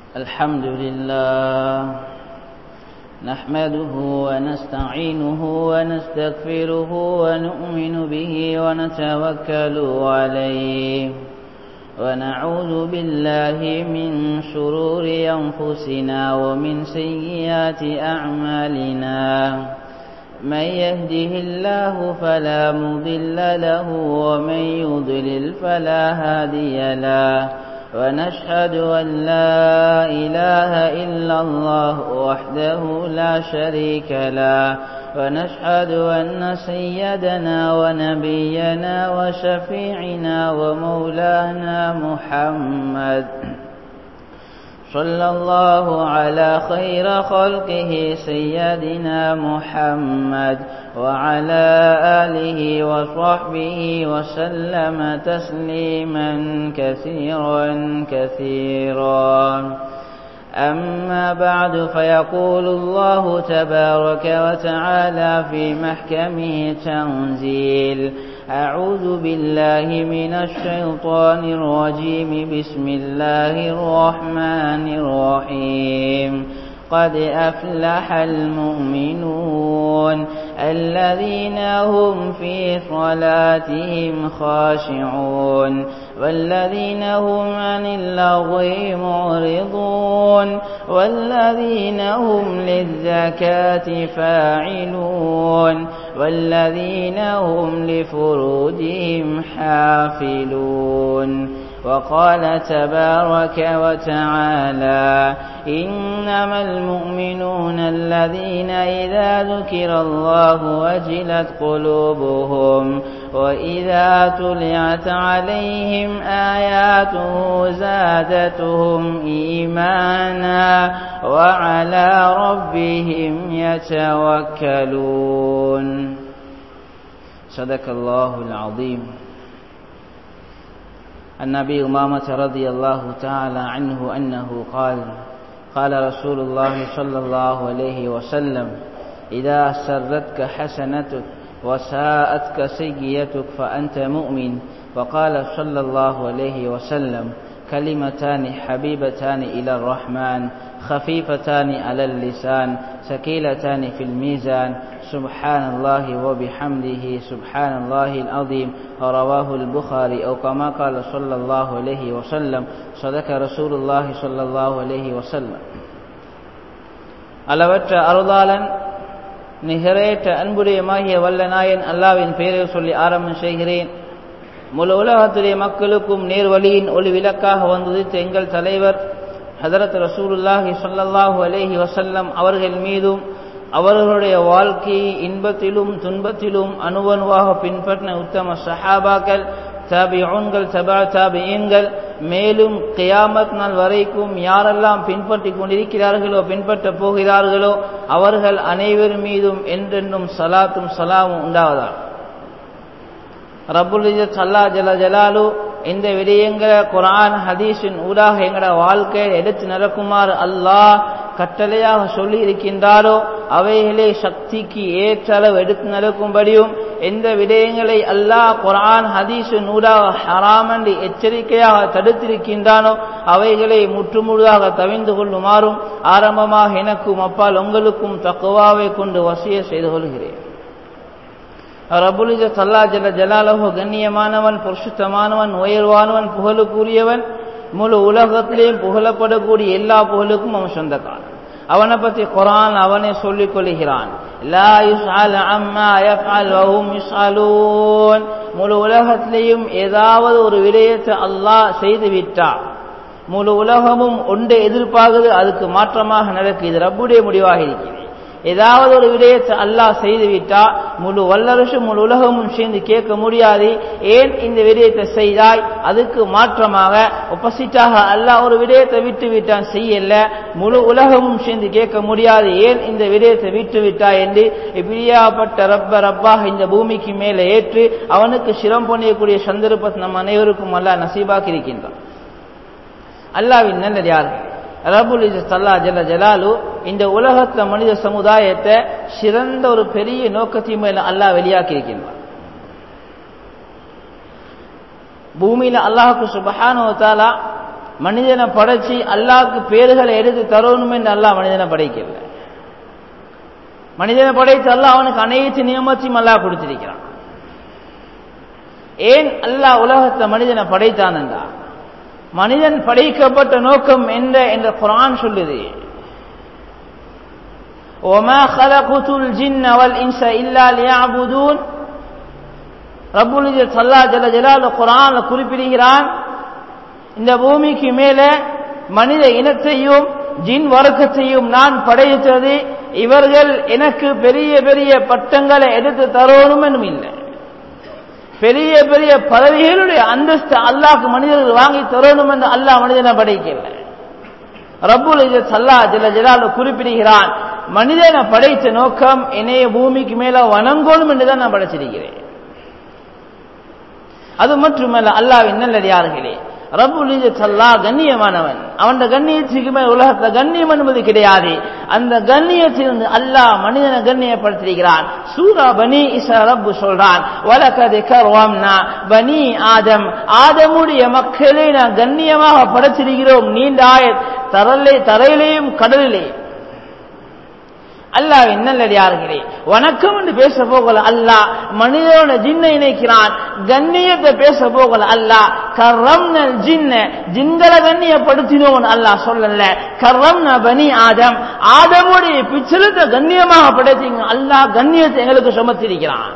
الحمد لله نحمده ونستعينه ونستغفره ونؤمن به ونتوكل عليه ونعوذ بالله من شرور أنفسنا ومن سيئات أعمالنا من يهده الله فلا مضل له ومن يضلل فلا هادي له ونشهد أن لا إله إلا الله وحده لا شريك له ونشهد أن سيدنا ونبينا وشفيعنا ومولانا محمد صلى الله على خير خلقه سيدنا محمد وعلى آله وصحبه وسلم تسليما كثيرا كثيرا أما بعد فيقول الله تبارك وتعالى في محكمه تنزيل أعوذ بالله من الشيطان الرجيم بسم الله الرحمن الرحيم قد أفلح المؤمنون الذين هم في صلاتهم خاشعون والذين هم عن اللغو معرضون والذين هم للزكاة فاعلون والذين هم لفروجهم حافلون وقال تبارك وتعالى إنما المؤمنون الذين إذا ذكر الله وجلت قلوبهم وإذا تلعت عليهم آياته زادتهم إيمانا وعلى ربهم يتوكلون صدق الله العظيم النبي أمامة رضي الله تعالى عنه أنه قال قال رسول الله صلى الله عليه وسلم إذا سرتك حسنتك وساءتك سيئتك فأنت مؤمن وقال صلى الله عليه وسلم كلمتان حبيبتان إلى الرحمن خفيفتان على اللسان ثقيلتان في الميزان سبحان الله وبحمده سبحان الله العظيم رواه البخاري أو كما قال صلى الله عليه وسلم صدق رسول الله صلى الله عليه وسلم அளவற்ற அருளாளன் நிகரேற்ற அன்புடையமாகிய வல்ல நாயன் அல்லாவின் பெயரை சொல்லி ஆரம்பம் செய்கிறேன் முழு உலகத்துடைய மக்களுக்கும் நேர்வழியின் ஒளி விளக்காக வந்தது எங்கள் தலைவர் ஹதரத் ரசூலுல்லாஹி சொல்லல்லாஹு அலேஹி வசல்லம் அவர்கள் மீதும் அவர்களுடைய வாழ்க்கையை இன்பத்திலும் துன்பத்திலும் அணுவணுவாக பின்பற்றின உத்தம சஹாபாக்கள் தாபியோன்கள் தபா தாபியன்கள் மேலும் கியாமத் நாள் வரைக்கும் யாரெல்லாம் பின்பற்றி கொண்டிருக்கிறார்களோ பின்பற்ற போகிறார்களோ அவர்கள் அனைவர் மீதும் என்றென்றும் சலாத்தும் சலாமும் உண்டாவதால் ரபுல் சல்லா ஜல ஜலாலு இந்த விடயங்களை குரான் ஹதீஸின் ஊடாக எங்களோட வாழ்க்கையில் எடுத்து நடக்குமாறு அல்லாஹ் கட்டளையாக சொல்லி இருக்கின்றாரோ அவைகளே சக்திக்கு ஏற்ற அளவு எடுத்து நடக்கும்படியும் எந்த விடயங்களை அல்லாஹ் குரான் ஹதீஸின் ஊடாக ஹராமண்டி எச்சரிக்கையாக தடுத்திருக்கின்றானோ அவைகளை முற்றுமுழுதாக தவிந்து கொள்ளுமாறும் ஆரம்பமாக எனக்கும் அப்பால் உங்களுக்கும் தக்குவாவை கொண்டு வசிய செய்து கொள்கிறேன் ரபுலிஜ சல்லா ஜல ஜலாலஹோ கண்ணியமானவன் புருஷத்தமானவன் உயர்வானவன் புகழுக்குரியவன் முழு உலகத்திலேயும் புகழப்படக்கூடிய எல்லா புகழுக்கும் அவன் சொந்தக்காரன் அவனை பற்றி குரான் அவனே சொல்லிக் கொள்கிறான் முழு உலகத்திலேயும் ஏதாவது ஒரு விடயத்தை அல்லாஹ் செய்து விட்டார் முழு உலகமும் ஒன்றை எதிர்பார்க்குது அதுக்கு மாற்றமாக நடக்குது ரப்புடைய முடிவாக இருக்கிறது ஏதாவது ஒரு விடயத்தை அல்லாஹ் செய்துவிட்டா முழு வல்லரசும் முழு உலகமும் சேர்ந்து கேட்க முடியாது ஏன் இந்த விடயத்தை செய்தாய் அதுக்கு மாற்றமாக ஒப்பசிட்டாக அல்லாஹ் ஒரு விடயத்தை விட்டு விட்டான் செய்யல முழு உலகமும் சேர்ந்து கேட்க முடியாது ஏன் இந்த விடயத்தை விட்டு விட்டாய் என்று இப்படியாப்பட்ட ரப்ப ரப்பாக இந்த பூமிக்கு மேலே ஏற்று அவனுக்கு சிரம் பண்ணியக்கூடிய சந்தர்ப்பத்தை நம் அனைவருக்கும் அல்லாஹ் நசீபாக்கி இருக்கின்றான் அல்லாவின் நல்லது யார்கள் ரபுல் சல்லா ஜல ஜலாலு இந்த உலகத்துல மனித சமுதாயத்தை சிறந்த ஒரு பெரிய நோக்கத்தின் மேல அல்லாஹ் வெளியாக்கி இருக்கின்றான் பூமியில அல்லாஹுக்கு சுபஹானோ தாலா மனிதனை படைச்சி அல்லாஹ்க்கு பேர்களை எடுத்து தரணும் என்று அல்லாஹ் மனிதனை படைக்கல மனிதனை படைத்து அல்லாஹ் அவனுக்கு அனைத்து நியமத்தையும் அல்லாஹ் கொடுத்திருக்கிறான் ஏன் அல்லாஹ் உலகத்தை மனிதனை படைத்தான் என்றா மனிதன் படைக்கப்பட்ட நோக்கம் என்ன என்ற குரான் சொல்லுது وما خلقت الجن والإنس إلا ليعبدون ரப்புல் சல்லா ஜல ஜலால குரான் குறிப்பிடுகிறான் இந்த பூமிக்கு மேல மனித இனத்தையும் ஜின் வர்க்கத்தையும் நான் படைத்தது இவர்கள் எனக்கு பெரிய பெரிய பட்டங்களை எடுத்து தரணும் என்னும் இல்லை பெரிய பெரிய பதவிகளுடைய அந்தஸ்து அல்லாஹ்க்கு மனிதர்கள் வாங்கி தரணும் என்று அல்லாஹ் மனிதனை படைக்கல ரப்புல் சல்லா ஜல ஜலால குறிப்பிடுகிறான் மனிதனை படைத்த நோக்கம் என்னைய பூமிக்கு மேல வணங்கணும் என்றுதான் நான் படைச்சிருக்கிறேன் அது மட்டுமல்ல அல்லாவின் நல்லடியார்களே ரபுல் சல்லா கண்ணியமானவன் அவன் கண்ணியத்துக்கு மேல் உலகத்துல கண்ணியம் என்பது கிடையாது அந்த கண்ணியத்திலிருந்து அல்லாஹ் மனிதனை கண்ணியப்படுத்திருக்கிறான் சூரா பனி இசா ரப்பு சொல்றான் வலக்கது கர்வம்னா பனி ஆதம் ஆதமுடைய மக்களை நான் கண்ணியமாக படைச்சிருக்கிறோம் நீண்ட ஆய தரலை தரையிலேயும் கடலிலேயும் அல்லாஹ் நல்லடியார்களே வணக்கம் என்று பேச போகல அல்லாஹ் மனிதனோட ஜின்னை இணைக்கிறான் கண்ணியத்தை பேச போகல அல்லாஹ் கர்ரம்னல் ஜின்ன ஜின்களை கண்ணியப்படுத்தினோம் அல்லாஹ் சொல்லல கர்ரம்ன பனி ஆதம் ஆதமுடைய பிச்சலத்தை கண்ணியமாக படைத்தீங்க அல்லாஹ் கண்ணியத்தை எங்களுக்கு சுமத்திருக்கிறான்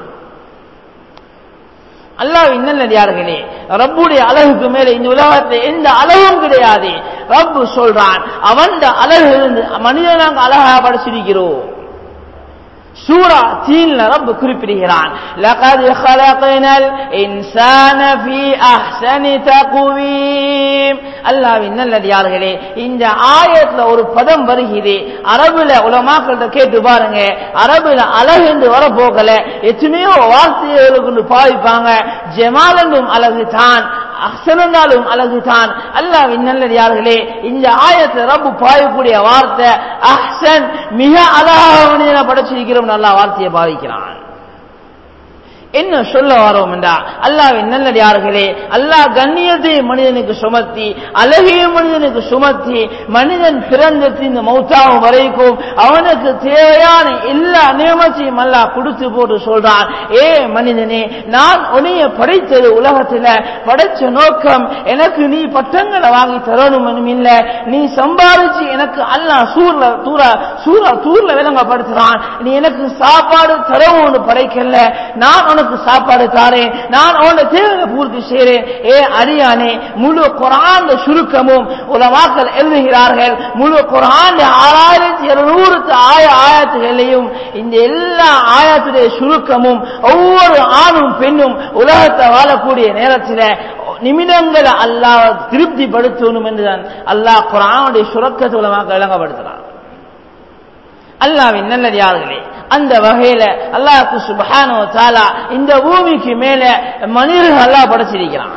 அல்லாஹ் நல்லடியார்களே ரப்புடைய அழகுக்கு மேல இந்த உலகத்தில் எந்த அழகும் கிடையாது ரப்பு சொல்றான் அவன் அழகு இருந்து மனிதனாக அழகாக படைச்சிருக்கிறோம் சூரா தீன்ல ரப்பு குறிப்பிடுகிறான் لقد خلقنا الانسان في احسن تقويم அல்லாஹ்வின் நல்லடியார்களே இந்த ஆயத்துல ஒரு பதம் வருகிறது அரபுல உலமாக்கள்கிட்ட கேட்டு பாருங்க அரபுல அழகு என்று வர போகல எத்தனையோ வார்த்தைகளுக்கு பாவிப்பாங்க ஜமால் என்றும் அழகு தான் அஹ்சனாலும் அழகுதான் அல்லாவின் நல்லடியார்களே இந்த ஆயத்தை ரப்பு பாயக்கூடிய வார்த்தை அஹ்சன் மிக அழகாக மனிதனை படைச்சிருக்கிறோம் நல்லா வார்த்தையை பாவிக்கிறான் என்ன சொல்ல வரோம் என்றா அல்லாவின் நல்லடியார்களே அல்லாஹ் கண்ணியத்தை மனிதனுக்கு சுமத்தி அழகிய மனிதனுக்கு சுமத்தி மனிதன் பிறந்தது இந்த மௌத்தாவும் வரைக்கும் அவனுக்கு தேவையான எல்லா நியமத்தையும் அல்லாஹ் கொடுத்து போட்டு சொல்றான் ஏ மனிதனே நான் உன்னைய படைத்தது உலகத்துல படைச்ச நோக்கம் எனக்கு நீ பட்டங்களை வாங்கி தரணும் இல்ல நீ சம்பாதிச்சு எனக்கு அல்லாஹ் சூர்ல தூரா சூரா தூர்ல விளங்கப்படுத்துறான் நீ எனக்கு சாப்பாடு தரவும் படைக்கல நான் உனக்கு சாப்பாடு தாரேன் நான் உன்னோட தேவையை பூர்த்தி செய்கிறேன் ஏ அரியானே முழு குரான் சுருக்கமும் உலமாக்கள் எழுதுகிறார்கள் முழு குரான் ஆறாயிரத்தி இருநூறு ஆய ஆயத்துகளையும் இந்த எல்லா ஆயத்துடைய சுருக்கமும் ஒவ்வொரு ஆணும் பெண்ணும் உலகத்தை வாழக்கூடிய நேரத்தில் நிமிடங்களை அல்லாஹ் திருப்திப்படுத்தணும் என்றுதான் அல்லாஹ் குரானுடைய சுரக்கத்தை உலமாக்கள் விளங்கப்படுத்துறான் அல்லாவின் நல்லடியார்களே அந்த வகையில அல்லாஹு சுபஹானோ தாலா இந்த பூமிக்கு மேல மனிதர்கள் அல்லாஹ் படைச்சிருக்கிறான்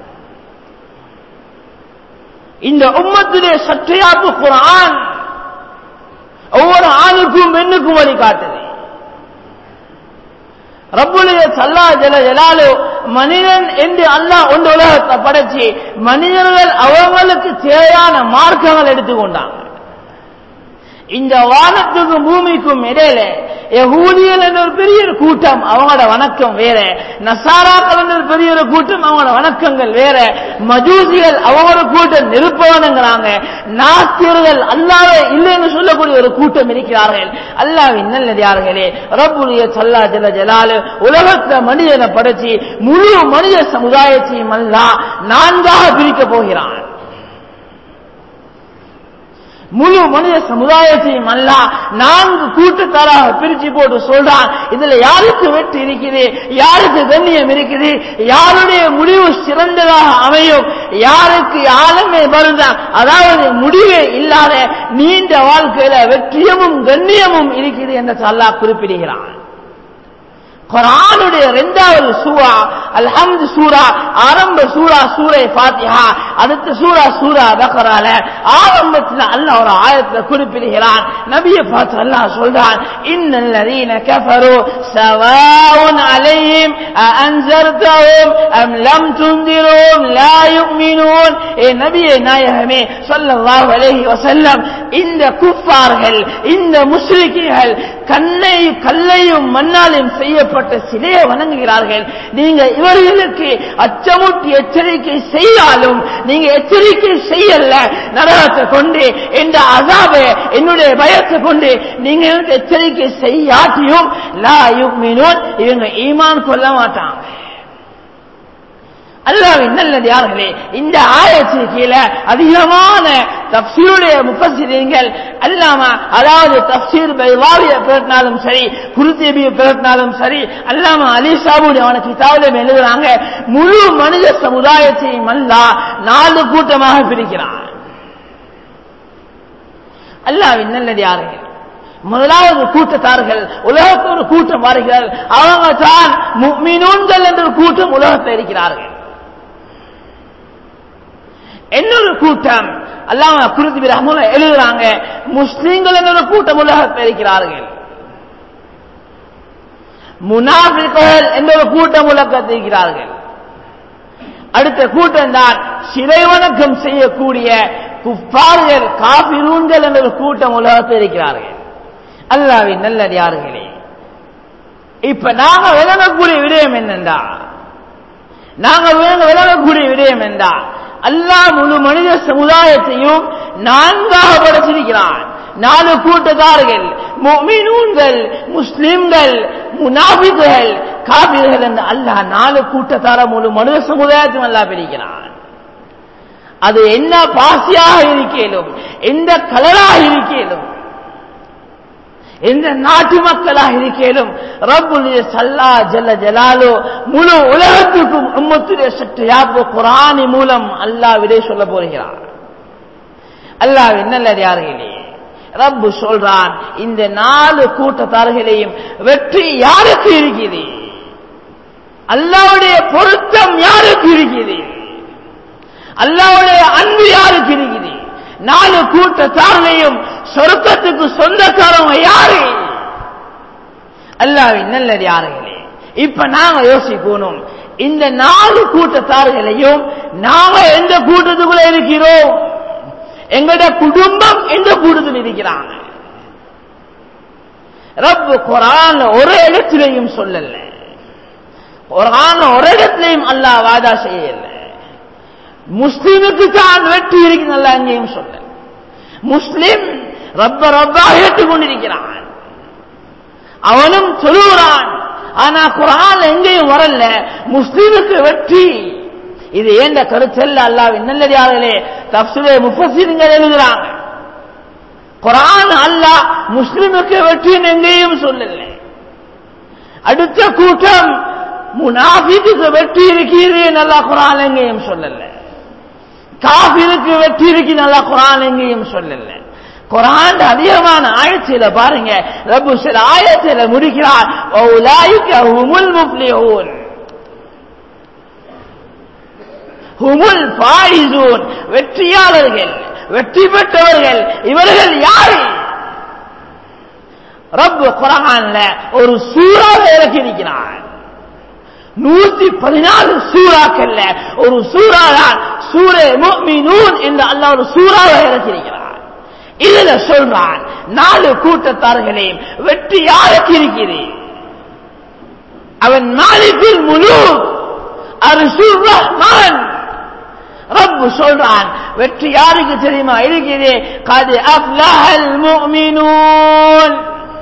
இந்த உம்மத்திலே சற்றையாப்பு குரான் ஒவ்வொரு ஆணுக்கும் பெண்ணுக்கும் வழி காட்டுது ரப்புடைய சல்லா ஜல ஜலாலு மனிதன் என்று அல்லாஹ் ஒன்று உலகத்தை படைச்சு மனிதர்கள் அவங்களுக்கு தேவையான மார்க்கங்கள் எடுத்துக்கொண்டாங்க இந்த வானத்துக்கும் பூமிக்கும் இடையில யகூதியல் என்ற ஒரு பெரிய ஒரு கூட்டம் அவங்களோட வணக்கம் வேற நசாராக்கள் என்ற ஒரு பெரிய ஒரு கூட்டம் அவங்களோட வணக்கங்கள் வேற மஜூசிகள் அவங்களோட கூட்டம் நெருப்பவனுங்கிறாங்க நாஸ்தியர்கள் அல்லாவே இல்லைன்னு சொல்லக்கூடிய ஒரு கூட்டம் இருக்கிறார்கள் அல்லாவின் நல்லதார்களே ரப்புடைய சல்லா ஜல ஜலாலு உலகத்தை மனிதனை படைச்சு முழு மனித சமுதாயத்தையும் அல்லா நான்காக பிரிக்க போகிறான் முழு மனித சமுதாயத்தையும் அல்ல நான்கு கூட்டத்தாராக பிரிச்சு போட்டு சொல்றான் இதுல யாருக்கு வெற்றி இருக்குது யாருக்கு கண்ணியம் இருக்குது யாருடைய முடிவு சிறந்ததாக அமையும் யாருக்கு யாருமே வருந்தான் அதாவது முடிவே இல்லாத நீண்ட வாழ்க்கையில வெற்றியமும் கண்ணியமும் இருக்குது என்று அல்லாஹ் குறிப்பிடுகிறான் குரானுடைய இரண்டாவது சூரா அல்ஹம்து சூரா ஆரம்ப சூரா சூரை ஃபாத்திஹா அடுத்த சூரா சூரா பக்கரால ஆரம்பத்தில் அல்லாஹ் ஒரு ஆயத்துல குறிப்பிடுகிறான் நபியை பார்த்து அல்லாஹ் சொல்றான் இன்னல்லதீன கஃபரு சவாஉன் அலைஹிம் அன்சர்தஹும் அம் லம் துன்திரும் லா யுமினூன் ஏ நபியே நாயகமே ஸல்லல்லாஹு அலைஹி வஸல்லம் இந்த குஃபார்கள் இந்த முஸ்லிக்குகள் கண்ணை கல்லையும் மண்ணாலும் செய்யப்பட்ட சிலையை வணங்குகிறார்கள் நீங்க இவர்களுக்கு அச்சமூட்டி எச்சரிக்கை செய்தாலும் நீங்க எச்சரிக்கை செய்யல நரகத்தை கொண்டு என்ற அசாபை என்னுடைய பயத்தை கொண்டு நீங்க எனக்கு எச்சரிக்கை செய்யாட்டியும் லா யுக்மினூன் இவங்க ஈமான் கொள்ள மாட்டாங்க அல்லாவின் நல்லது யார்களே இந்த ஆயத்திற்கு கீழே அதிகமான தப்சீருடைய முப்பசிரியங்கள் அல்லாம அதாவது தப்சீர் பைவாவிய பிறட்டினாலும் சரி குருத்தேபியை பிறட்டினாலும் சரி அல்லாம அலி சாபுடைய அவன கிதாபிலும் எழுதுறாங்க முழு மனித சமுதாயத்தையும் அல்லா நாலு கூட்டமாக பிரிக்கிறான் அல்லாவின் நல்லது யார்கள் முதலாவது கூட்டத்தார்கள் உலகத்து ஒரு கூட்டம் வருகிறார்கள் அவங்க தான் முக்மினூன்கள் என்ற ஒரு கூட்டம் உலகத்தில் இருக்கிறார்கள் இன்னொரு கூட்டம் அல்லாம குருதி ரஹமுல்ல எழுதுறாங்க முஸ்லீம்கள் என்ற ஒரு கூட்டம் உலகத்தில் இருக்கிறார்கள் முனாஃபிகள் என்ற ஒரு கூட்டம் உலகத்தில் இருக்கிறார்கள் அடுத்த கூட்டம் தான் சிறை வணக்கம் செய்யக்கூடிய குப்பார்கள் காபிரூன்கள் என்ற ஒரு கூட்டம் உலகத்தில் இருக்கிறார்கள் அல்லாவின் நல்லடியார்களே இப்ப நாங்க விளங்கக்கூடிய விடயம் என்னென்றா நாங்க விளங்கக்கூடிய விடயம் என்றா அல்லாஹ் முழு மனித சமுதாயத்தையும் நான்காக படைச்சிருக்கிறான் நாலு கூட்டத்தார்கள் முஃமினூன்கள் முஸ்லிம்கள் முனாபிகள் காபிர்கள் என்று அல்லாஹ் நாலு கூட்டத்தார முழு மனித சமுதாயத்தையும் அல்லாஹ் பிரிக்கிறான் அது என்ன பாசியாக இருக்கேனும் எந்த கலராக இருக்கேனும் எந்த நாட்டு மக்களாக இருக்கேனும் ரப்புடைய சல்லா ஜல்ல ஜலாலோ முழு உலகத்துக்கும் உம்மத்துடைய சற்று யாப்பு குரானி மூலம் அல்லாஹ் விடை சொல்ல போகிறார் அல்லாஹ் என்னல்ல யார்களே ரப்பு சொல்றான் இந்த நாலு கூட்டத்தார்களையும் வெற்றி யாருக்கு இருக்குது அல்லாவுடைய பொருத்தம் யாருக்கு இருக்குது அல்லாவுடைய அன்பு யாருக்கு இருக்குது நாலு கூட்டத்தார்களையும் சொருக்கத்துக்கு சொந்தக்காரவங்க யாரு அல்லாவின் நல்லது யாருங்களே இப்ப நாங்க யோசிக்கணும் இந்த நாலு கூட்டத்தார்களையும் நாம எந்த கூட்டத்துக்குள்ள இருக்கிறோம் எங்கட குடும்பம் எந்த கூட்டத்தில் இருக்கிறாங்க ரப்பு குரான் ஒரு இடத்திலையும் சொல்லல குரான் ஒரு இடத்திலையும் அல்லாஹ் வாதா செய்யல முஸ்லிமுக்கு தான் வெற்றி இருக்கு நல்லா அங்கேயும் சொல்ல முஸ்லிம் ரப்ப ரப்பா ஏற்றுக்கொண்டிருக்கிறான் அவனும் சொல்லுகிறான் ஆனா குரான் எங்கேயும் வரல முஸ்லிமுக்கு வெற்றி இது ஏண்ட கருத்தல்ல அல்லாவின் நல்லடியார்களே தப்சுலே முப்பசிங்கள் எழுதுறாங்க குரான் அல்லாஹ் முஸ்லிமுக்கு வெற்றின்னு எங்கேயும் சொல்லல அடுத்த கூட்டம் முனாஃபிக்கு வெற்றி இருக்கிறது நல்லா குரான் எங்கேயும் சொல்லல காபிருக்கு வெற்றி இருக்கு நல்லா குரான் எங்கேயும் சொல்லல குரான் அதிகமான ஆயத்தில பாருங்க ரப்பு சில ஆயத்தில முடிக்கிறார் ஹுமுல் முப்ளிஹூன் ஹுமுல் பாயிசூன் வெற்றியாளர்கள் வெற்றி பெற்றவர்கள் இவர்கள் யாரு ரப்பு குரான்ல ஒரு சூறாவை இறக்கியிருக்கிறார் நூத்தி பதினாலு சூறாக்கல்ல ஒரு சூறாதான் சூரே முஃமினூன் என்று அல்லாஹ் ஒரு சூறாவை இறக்கியிருக்கிறார் இதுல சொல்றான் நாலு கூட்டத்தார்களையும் வெற்றி யாருக்கு இருக்கிறேன் அவன் மாலிக்கில் முழு அரிசுர் ரஹ்மான் ரப்பு சொல்றான் வெற்றி யாருக்கு தெரியுமா இருக்கிறே கது அப்லஹல் முஃமினூன்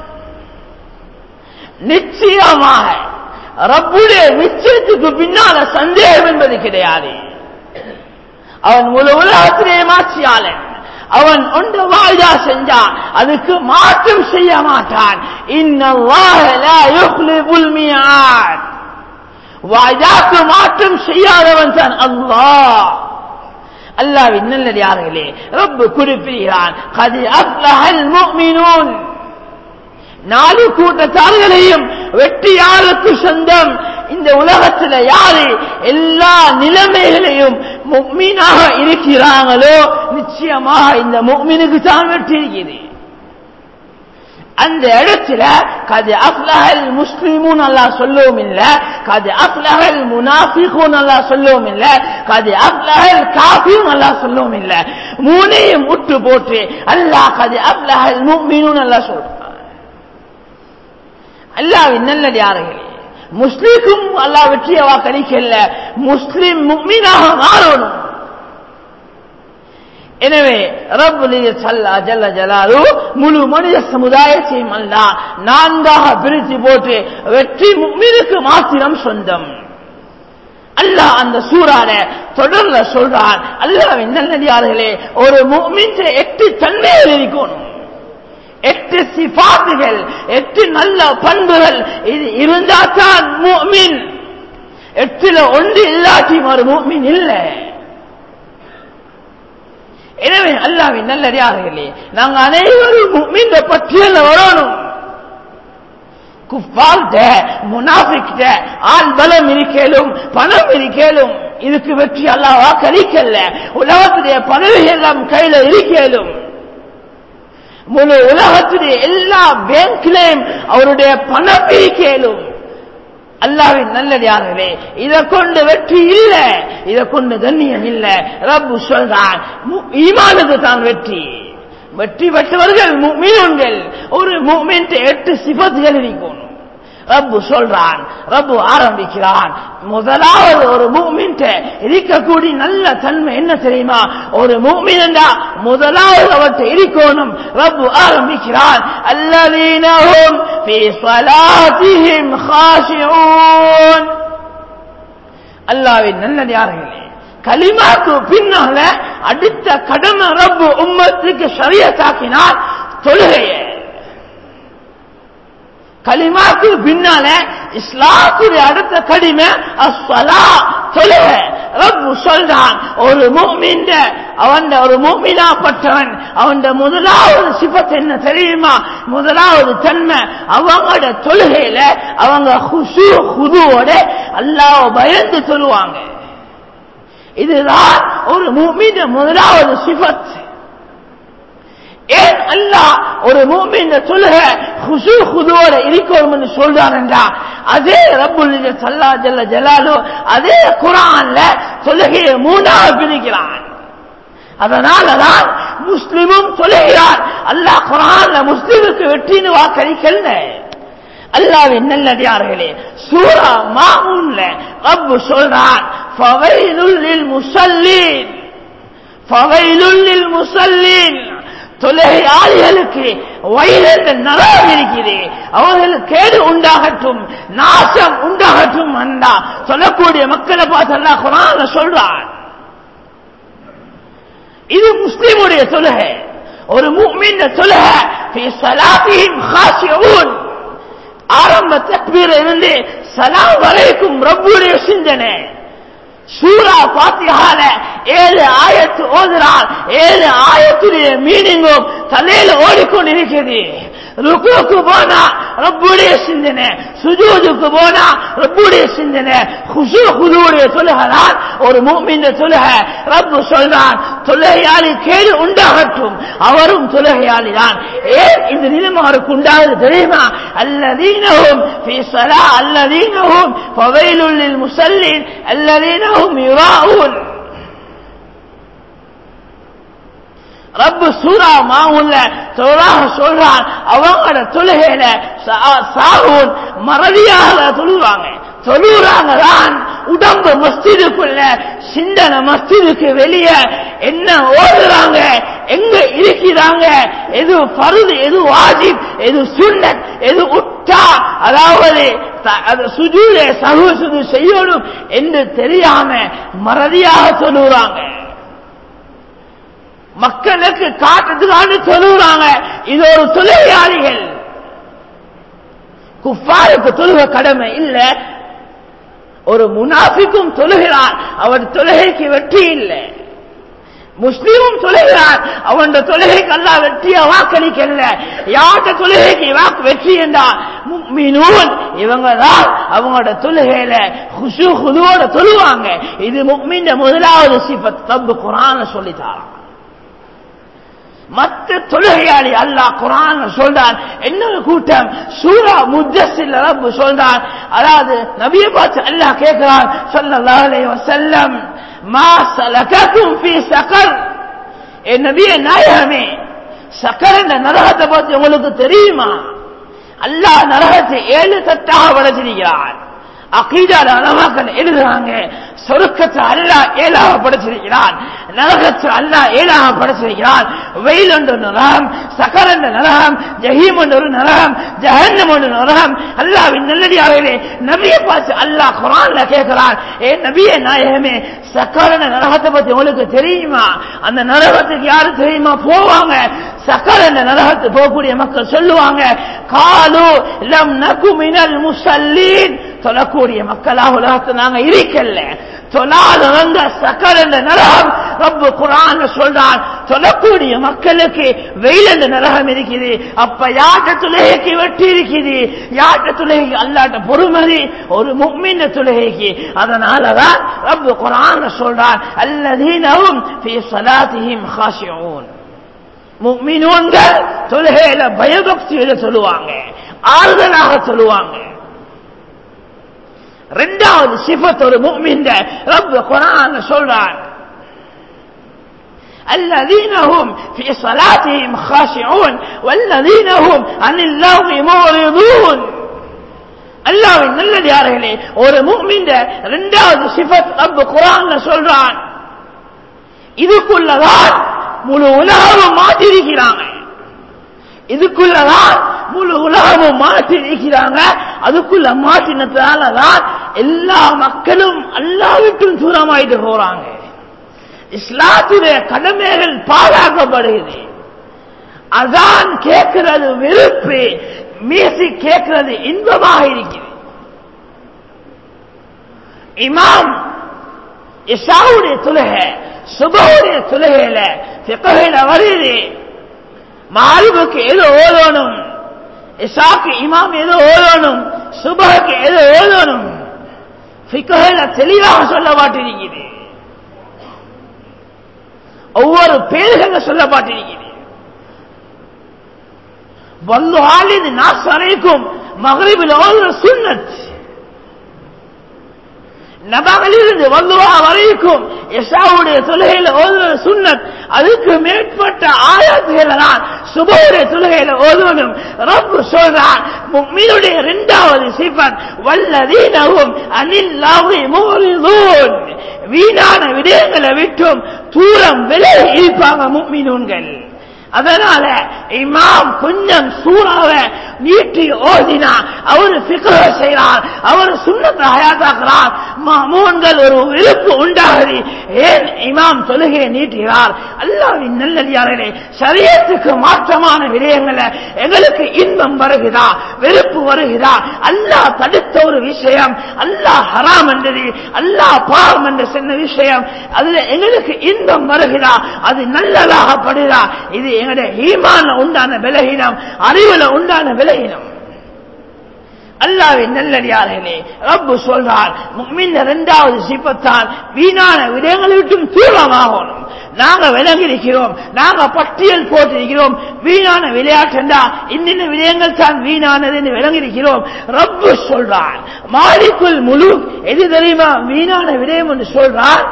நிச்சயமாக ரப்புடைய நிச்சயத்துக்கு பின்னால சந்தேகம் என்பது கிடையாது அவன் முழு உலகத்திலே மாற்றியாளன் அவன் ஒன்று வாய்தா செஞ்சான் அதுக்கு மாற்றம் செய்ய மாட்டான் வாய்தாக்கு மாற்றம் செய்யாதவன் தான் அல்லாஹ் அல்லாவின் நல்லடியார்களே ரப்பு குறிப்பிடுகிறான் கது அப்லஹல் முஃமினூன் நாலு கூட்டத்தார்களையும் வெற்றி யாருக்கு சொந்தம் இந்த உலகத்துல யாரு எல்லா நிலைமைகளையும் முக்மீனாக இருக்கிறாங்களோ நிச்சயமாக இந்த முக்மீனுக்கு தான் வெற்றி இருக்குது அந்த இடத்துல கது அஃப்லஹல் முஸ்லிமும் நல்லா சொல்லவும் இல்ல கது அஃப்லஹல் முனாஃபிகும் நல்லா சொல்லவும் இல்ல கது அஃப்லஹல் காஃபியும் நல்லா சொல்லவும் இல்ல மூணையும் முட்டு போட்டு அல்லாஹ் கது அஃப்லஹல் முஃமினும் நல்லா சொல்றான் அல்லாவின் நல்லடியார்களே முஸ்லிக்கும் அல்லாஹ் வெற்றியை வாக்களிக்கல முஸ்லிம் முக்மீனாக மாறணும் எனவே ரப்புலியல்லா ஜல்ல ஜலாலு முழு மனித சமுதாயத்தையும் அல்ல நான்காக பிரித்து போட்டு வெற்றி முக்மீனுக்கு மாத்திரம் சொந்தம் அல்லாஹ் அந்த சூறான தொடர்ல சொல்றான் அல்லாவின் நல்லடியார்களே ஒரு முக்மின் எட்டு தன்மைகள் இருக்கணும் எட்டு சிபாத்துகள் எட்டு நல்ல பண்புகள் இது இருந்தா தான் முக்மின் எட்டுல ஒன்று இல்லாட்டியும் ஒரு முக்மின் இல்லை எனவே அல்லாவின் நல்லடியார்களே நாங்க அனைவரும் முக்மின் பட்டியல வரணும் குஃபால்ட முனாஃபிக்ட ஆள் பலம் இருக்கலும் பணம் இருக்கலும் இதுக்கு வெற்றி அல்லாஹ் வாக்களிக்கல உலகத்துடைய பதவி எல்லாம் கையில இருக்கலும் முழு உலகத்துடைய எல்லா பேங்க்லையும் அவருடைய பணம் இருக்கலும் அல்லாவின் நல்லடியார்களே இதை கொண்டு வெற்றி இல்ல இதை கொண்டு கண்ணியம் இல்ல ரப்பு சொல்றான் ஈமானுக்கு தான் வெற்றி வெற்றி பெற்றவர்கள் மீன்கள் ஒரு மூமெண்ட் எட்டு சிபத்துகள் இருக்கணும் ரப்பு சொல்றான் ரப்பு ஆரம்பிக்கிறான் முதலாவது ஒரு மூமின்ட்ட இருக்கக்கூடிய நல்ல தன்மை என்ன தெரியுமா ஒரு மூமினண்டா முதலாவது அவற்றை இருக்கணும் ரப்பு ஆரம்பிக்கிறான் அல்லதீனஹும் في صلاتهم خاشعون அல்லாவின் நல்லடியார்களே கலிமாக்கு பின்னால அடுத்த கடமை ரப்பு உம்மத்துக்கு சரியத்தாக்கினார் தொழுகையை கலிமாக்கு பின்னால இஸ்லாத்துடைய அடுத்த கடிமை அஸ்வலா தொழுக ரப்பு சொல்றான் ஒரு மூமின் அவன் ஒரு மூமினாப்பட்டவன் அவன் முதலாவது சிபத் என்ன தெரியுமா முதலாவது தன்மை அவங்களோட தொழுகையில அவங்க ஹுசு ஹுதுவோட அல்லாஹ் பயந்து சொல்லுவாங்க இதுதான் ஒரு மூமின் முதலாவது சிபத் ஏன் அல்லாஹ் ஒரு மூமின் சொல்லுக ஹுசு ஹுதுவோட இருக்கணும்னு சொல்றான் என்றா அதே ரப்புல் சல்லா ஜல்ல ஜலாலு அதே குரான்ல சொல்லுகையை மூணாவது பிரிக்கிறான் அதனாலதான் முஸ்லிமும் சொல்லுகிறார் அல்லாஹ் குரான்ல முஸ்லிமுக்கு வெற்றின்னு வாக்களிக்கல அல்லாவின் நல்லடியார்களே சூரா மாமூன்ல ரப்பு சொல்றான் ஃபவைலுல் முசல்லீன் ஃபவைலுல் முசல்லீன் தொழுகையாளிகளுக்கு வயதில் நரகம் இருக்கிறது அவர்களுக்கு கேடு உண்டாகட்டும் நாசம் உண்டாகட்டும் அண்டா சொல்லக்கூடிய மக்களை பார்த்து அல்லா குரான சொல்றான் இது முஸ்லிமுடைய தொழுகை ஒரு மூமின் தொழுகை ஆரம்ப தக்பீர இருந்து சலாம் வரைக்கும் ரப்புடைய சிந்தனை சூரா பாத்தியால ஏழு ஆயத்து ஓதுறால் ஏழு ஆயத்துடைய மீனிங்கும் தலையில ஓடிக்கொண்டிருக்கிறது ருக்குக்கு போனா ரப்புடைய சிந்தனை சுஜூதுக்கு போனா ரப்புடைய சிந்தனை குசு குழுவுடைய தொழுகதான் ஒரு மூமின் தொழுக ரப்பு சொல்றான் தொழுகையாளி கேடு உண்டாகட்டும் அவரும் தொழுகையாளி தான் ஏன் இந்த நிலைமை அவருக்கு உண்டாகுது தெரியுமா அல்லதீனவும் அல்லதீனவும் பவையிலுள்ளில் முசல்லின் அல்லதீனவும் யுராவுன் ரப்பு சூரா மாவுல தொழாக சொல்றான் அவங்களோட தொழுகையில சாகுன் மறதியாக தொழுவாங்க தொழுறாங்க தான் உடம்பு மஸ்திதுக்குள்ள சிந்தனை மஸ்திதுக்கு வெளியே என்ன ஓடுறாங்க எங்க இருக்கிறாங்க எது பருது எது வாஜிப் எது சுண்ணத் எது உட்டா அதாவது சுஜூலே சகு சுது செய்யணும் என்று தெரியாம மறதியாக சொல்லுறாங்க மக்களுக்கு காட்டுறதுக்கான சொல்லுறாங்க இது ஒரு தொழிலாளிகள் குஃபாருக்கு தொழுக கடமை இல்ல ஒரு முனாஃபிக்கும் தொழுகிறான் அவர் தொழுகைக்கு வெற்றி இல்லை முஸ்லீமும் தொழுகிறான் அவன் தொழுகைக்கு அல்லா வெற்றிய வாக்களிக்கல யார்கிட்ட தொழுகைக்கு வாக்கு வெற்றி என்றால் முக்மினூன் இவங்க தான் அவங்களோட தொழுகையில குசு குதுவோட தொழுவாங்க இது முக்மின் முதலாவது சிபத் தப்பு குரான சொல்லித்தாராம் மற்ற தொழுகையாளி அல்லாஹ் குரான் சொல்றான் இன்னொரு கூட்டம் சூரா முத்தசில் ரப்பு சொல்றான் அதாவது நபியை பார்த்து அல்லாஹ் கேட்கிறான் ஸல்லல்லாஹு அலைஹி வஸல்லம் மா சலகக்கும் ஃபீ சகர் ஏ நபியே நாயகமே சக்கர் என்ற நரகத்தை பத்தி உங்களுக்கு தெரியுமா அல்லாஹ் நரகத்தை ஏழு தட்டாக வளர்ச்சிருக்கிறான் அகீதால அளவாக்கள் எழுதுறாங்க சொருக்கத்தை அல்லாஹ் ஏழாக படைச்சிருக்கிறான் நரகத்தை அல்லாஹ் ஏழாக படைச்சிருக்கிறான் வெயில் என்ற நரகம் சக்கர என்ற நரகம் ஜஹீம் என்ற ஒரு நரகம் ஜஹன்னம் என்ற நரகம் அல்லாவின் நல்லடியார்களே நபியை பார்த்து அல்லாஹ் குரான்ல கேட்கிறான் ஏ நபியே நாயகமே சக்கர என்ற நரகத்தை பத்தி உங்களுக்கு தெரியுமா அந்த நரகத்துக்கு யாரு தெரியுமா போவாங்க சக்கர என்ற நரகத்துக்கு போகக்கூடிய மக்கள் சொல்லுவாங்க காலு லம் நகு மினல் முசல்லீன் தொழக்கூடிய மக்களாக உலகத்தை நாங்க இருக்கல தொழாத வந்த சக்கர என்ற நரகம் ரப்பு குரான் சொல்றான் தொழக்கூடிய மக்களுக்கு வெயில் என்ற நரகம் இருக்குது அப்ப யாட்ட துலகைக்கு வெட்டி இருக்குது யாட்ட துலகைக்கு அல்லாட்ட பொறுமதி ஒரு முக்மின் துலகைக்கு அதனாலதான் ரப்பு குரான் சொல்றான் அல்லதீனவும் في صلاتهم خاشعون முக்மினூன்கள் தொழுகையில பயபக்தியில சொல்லுவாங்க ஆறுதலாக சொல்லுவாங்க ரெண்டாவது சிபத் ஒரு முக்மின் ரப்பு குரான் சொல்றான் الذين هم في صلاتهم خاشعون والذين هم عن اللغو معرضون அல்லாவின் நல்லதார்களே ஒரு முக்மின் ரெண்டாவது சிபத் ரப்பு குரான் சொல்றான் இதுக்குள்ளதான் முழு உலகமும் மாற்றிருக்கிறாங்க இதுக்குள்ளதான் முழு உலகமும் மாற்றி இருக்கிறாங்க அதுக்குள்ள மாற்றினதாலதான் எல்லா மக்களும் அல்லாவிட்டும் தூரமாயிட்டு போறாங்க இஸ்லாத்துடைய கடமைகள் பாழாக்கப்படுகிறது அதான் கேட்கிறது வெறுப்பு மீசி கேட்கிறது இன்பமாக இருக்கிறது இமாம் இஷாவுடைய துலகை சுபவுடைய துலகையில சிப்பகையில வருது மாரிபுக்கு எது ஓதணும் இஷாக்கு இமாம் எது ஓதணும் சுபகுக்கு எது ஓதணும் பிக்ககையில தெளிவாக சொல்லப்பட்டிருக்கிறது ஒவ்வொரு பேர்கள் சொல்லப்பட்டிருக்கிறது வல்லுஹாலிது நாஸ் வரைக்கும் மகரிபில் ஓதுற சுன்னத் நபகளிலிருந்து வல்லுவா வரைக்கும் எசாவுடைய தொழுகையில ஓதுவது சுன்னத் அதுக்கு மேற்பட்ட ஆயாத்துகளை தான் சுபவுடைய தொழுகையில ஓதுவதும் ரப்பு சொல்றான் மீனுடைய இரண்டாவது சிபன் வல்லதீனவும் அனில்லாவை மூரிதூன் வீணான விடயங்களை விட்டும் தூரம் விலகி இருப்பாங்க முக்மீனூன்கள் அதனால இமாம் கொஞ்சம் சூறாவை நீட்டி ஓதினா அவர் பிகர செய்கிறார் அவர் சுண்ணத்தை ஹயாத்தாக்குறார் மாமூன்கள் ஒரு விருப்பு உண்டாகுது ஏன் இமாம் தொழுகையை நீட்டுகிறார் அல்லாவின் நல்லடியார்களே சரியத்துக்கு மாற்றமான விடயங்களை எங்களுக்கு இன்பம் வருகிறா வெறுப்பு வருகிறா அல்லாஹ் தடுத்த ஒரு விஷயம் அல்லாஹ் ஹராம் என்றது அல்லாஹ் பாவம் என்று சொன்ன விஷயம் அதுல எங்களுக்கு இன்பம் வருகிறா அது நல்லதாக படுகிறா இது எங்களுடைய ஈமான உண்டான விலகினம் அறிவுல உண்டான விலகினம் அல்லாவின் நல்லடியார்களே ரப்பு சொல்றார் முக்மின் இரண்டாவது சிப்பத்தான் வீணான விடயங்களை விட்டும் தூரமாகணும் நாங்க விலகிருக்கிறோம் நாங்க பட்டியல் போட்டிருக்கிறோம் வீணான விளையாட்டுண்டா இன்னின்ன விடயங்கள் தான் வீணானது என்று விளங்கியிருக்கிறோம் ரப்பு சொல்றார் மாலிக்குள் முழு எது தெரியுமா வீணான விடயம் என்று சொல்றார்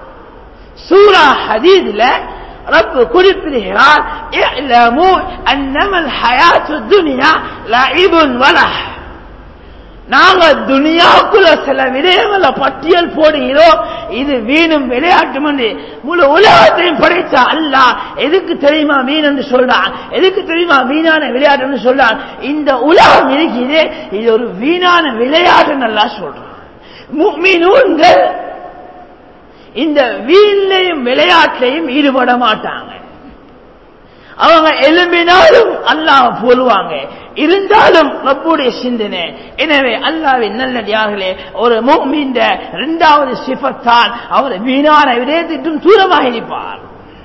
சூரா ஹதீதுல رب குறிப்பிடுகிறார் اعلموا انما الحياه الدنيا لعب وله நாங்க துனியாவுக்குள்ள சில விடயங்களை பட்டியல் போடுகிறோம் இது வீணும் விளையாட்டும் என்று முழு உலகத்தையும் படைத்த அல்லா எதுக்கு தெரியுமா மீன் என்று சொல்றான் எதுக்கு தெரியுமா வீணான விளையாட்டு சொல்றான் இந்த உலகம் இருக்குது இது ஒரு வீணான விளையாட்டு நல்லா சொல்றான் மீனூன்கள் இந்த வீண்லையும் விளையாட்டிலையும் ஈடுபட மாட்டாங்க அவங்க எலும்பினாலும் அல்லாஹ் போலுவாங்க இருந்தாலும் ரப்புடைய சிந்தனை எனவே அல்லாவின் நல்லடியார்களே ஒரு மூமின்ற இரண்டாவது சிபத்தான் அவர் வீணான விடயத்திட்டும் தூரமாக இருப்பார்